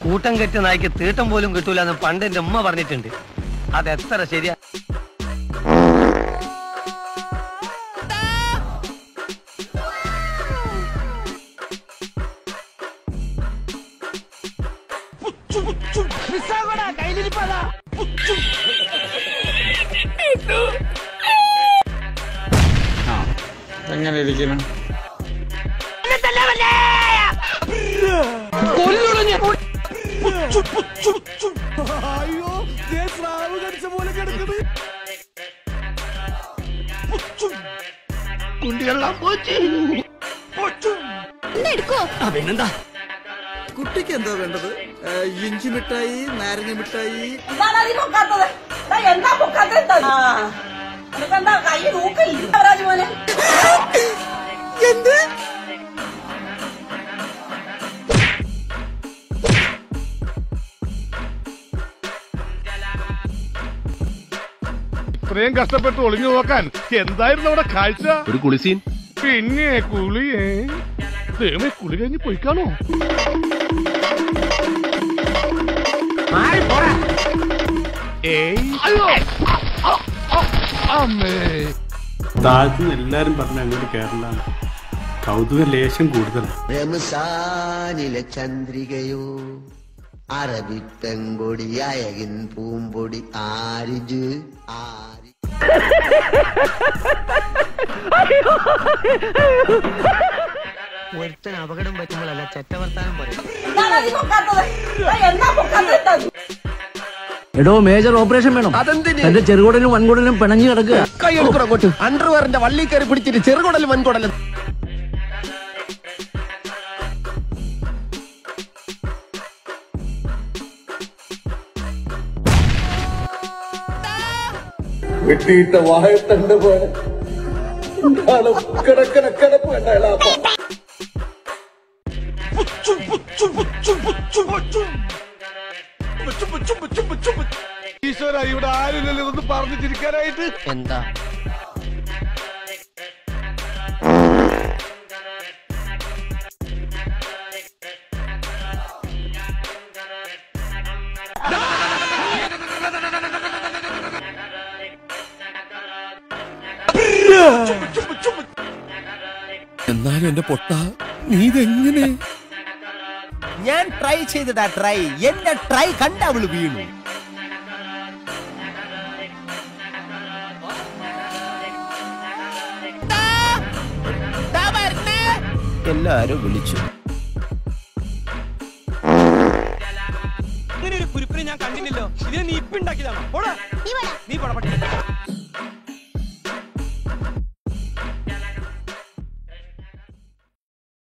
കൂട്ടം കെട്ടിയ നായ്ക്ക് തീട്ടം പോലും കിട്ടൂല എന്ന് പണ്ട് എന്റെ ഉമ്മ പറഞ്ഞിട്ടുണ്ട് അത് എത്ര ശരിയാ ആ എങ്ങനെ ഇരിക്കണം കുട്ടിക്ക് എന്താ വേണ്ടത് ഏ, ഇഞ്ചി മിഠായി നാരങ്ങ മിഠായി എന്താണ് നീ പൊക്കാത്തത് ദാ എന്താ പൊക്കാത്തത് എന്താ നിനക്കെന്താ കൈ നോക്കില്ല രാജമോനെ എന്ത് ഇത്രയും കഷ്ടപ്പെട്ട് ഒളിഞ്ഞു നോക്കാൻ എന്തായിരുന്നു അവിടെ കാഴ്ച ഒരു കുളിസീൻ പിന്നെ കുളിയേ ദൈവമേ കുളി കഴിഞ്ഞ് പോയിക്കാണോ ഏയ് അമ്മേ താഴത്തുനിന്ന് എല്ലാരും പറഞ്ഞ അങ്ങോട്ട് കേരളാണ് കൗതുക ലേശം കൂടുതലാണ് റംസാനിലെ ചന്ദ്രികയോ അറബിപ്പെങ്കൊടി അയകിൻ പൂമ്പൊടി ആരിജ് ആരി ഒരുത്തന് അപകടം പറ്റുമ്പോഴല്ല ചെറ്റവർത്താനം പറയും എന്താണ് നീ പൊക്കാത്തത് ദാ എന്താ പൊക്കാത്തത് എന്താ എടോ മേജർ ഓപ്പറേഷൻ വേണം എന്റെ ചെറുകുടലും വൻകുടലും പിണഞ്ഞു കിടക്കുക കൈ എടുക്കണം അങ്ങോട്ട് അണ്ടർവെയറിന്റെ വള്ളി കയറി പിടിച്ചിട്ട് ചെറുകുടലും വൻകുടലും വെട്ടിയിട്ട വാഴത്തണ്ട് പോലെ കിടക്കണ കിടപ്പ് കണ്ടാ ഈശ്വര ഇവിടെ ആരുമില്ലല്ലോ ഇതൊന്ന് പറഞ്ഞു ചിരിക്കാനായിട്ട് എന്താ എന്നാലും എന്റെ പൊട്ട നീ ഇതെങ്ങനെ ഞാൻ ട്രൈ ചെയ്തതാ ട്രൈ എന്റെ ട്രൈ കണ്ട അവള് വീണു എല്ലാരും വിളിച്ചു ഇങ്ങനെ ഒരു കുരിപ്പിനെ ഞാൻ കണ്ടില്ലല്ലോ ഇതിനെ നീ ഇപ്പിണ്ടാക്കിയതാണോ പോടാ നീ പോടാ പട്ടി